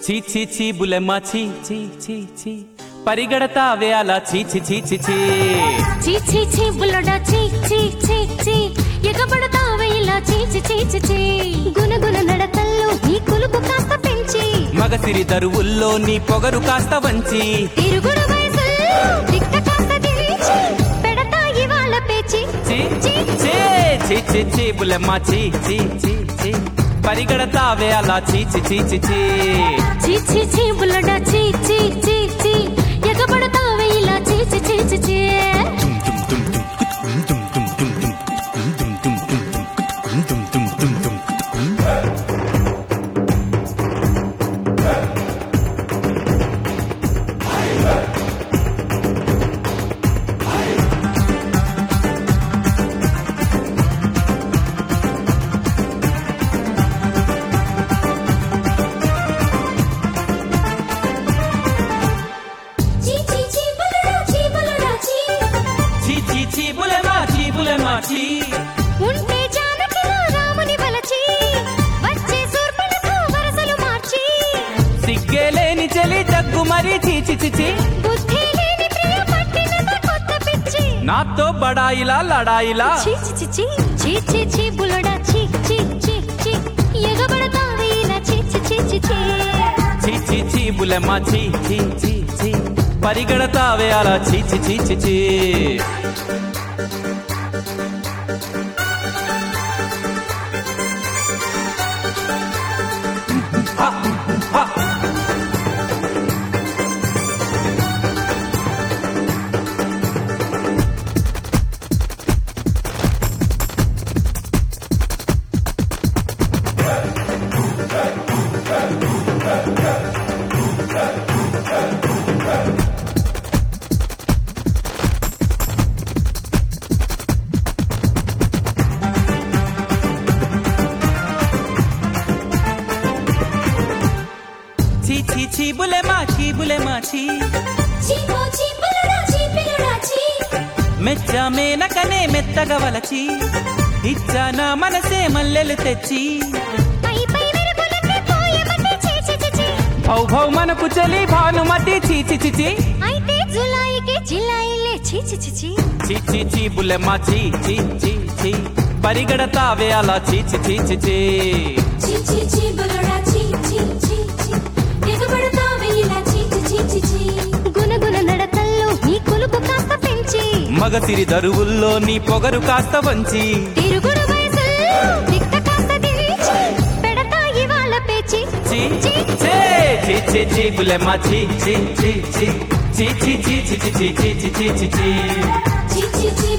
చీ చీ చీ బులెమ్మ చీ చీ చీ చీ పరిగెడతావే అలా చీ చీ చీ చీ చీ చీ చీ చీ బుల్లడా చీ చీ చీ చీ ఎగబడతావే ఇలా చీ చీ చీ చీ చీ గునగున నడకల్లో నీ కులుపు కాస్త పెంచి మగసిరి దరువుల్లో నీ పొగరు కాస్త వంచి తిరుగుడు వయసుల్లో దిక్క కాస్త దించి పెడతా ఇవాళ పేచి చీ చీ చీ చీ చీ చీ బులెమ్మ చీ చీ చీ చీ పరిగెడతావే అలా చీ చీ చీ చీ చీ చీ చీ చీ బుల్లడా చీ చీ చీ చీ ఎగబడతావే ఇలా చీ చీ చీ చీ చీ చీ చీ చీ బుల్లడా చీ బుల్లడా చీ చీ చీ చీ బులెమ్మ చీ బులెమ్మ చీ ఉంటే జానకిలో రాముని వలచి వచ్చే శూర్పణకు వరసలు మార్చి సిగ్గే లేని చెలి దగ్గు మరి చీ చీ చీ చీ బుద్ధి లేని ప్రియ పట్టినద కొత్త పిచ్చి నాతో బడాయిలా లడాయిలా చీ చీ చీ చీ చీ చీ చీ బుల్లడా చీ చీ చీ చీ ఎగబడతావే ఇలా చీ చీ చీ చీ చీ చీ చీ చీ బులెమ్మ చీ చీ చీ చీ పరిగెడతావే అలా చీ చీ చీ చీ చీ చీ చీ చీ బులెమ్మ చీ బులెమ్మ చీ చీ ఓ చీ బుల్లడా చీ పిల్లడా చీ మెచ్చ మేనకనే మెత్తగా వలచి ఇచ్చాన మనసే మల్లెలు తెచ్చి పై పై మెరుపులకి పోయమటి చీ చీ చీ చీ భౌ భౌ మనకు చలి భానుమతి చీ చీ చీ చీ అయితే జులాయికి జిల్లాయిలే చీ చీ చీ చీ చీ చీ చీ బులెమ్మ చీ చీ చీ చీ పరిగెడతావే అలా చీ చీ చీ చీ చీ చీ చీ చీ బుల్లడా చీ చీ చీ చీ ఎగబడతావే ఇలా చీ చీ చీ చీ చీ గునగున నడకల్లో నీ కొలుపు కాస్త పెంచి మగసిరి దరువుల్లో నీ పొగరు కాస్త వంచి తిరుగుడు వయసుల్లో దిక్క కాస్త దించి పెడతా ఇవాళ పేచి చీ చీ చీ చీ చీ చీ బులెమ్మ చీ చీ చీ చీ చీ చీ చీ చీ చీ చీ చీ చీ చీ చీ చీ చీ చీ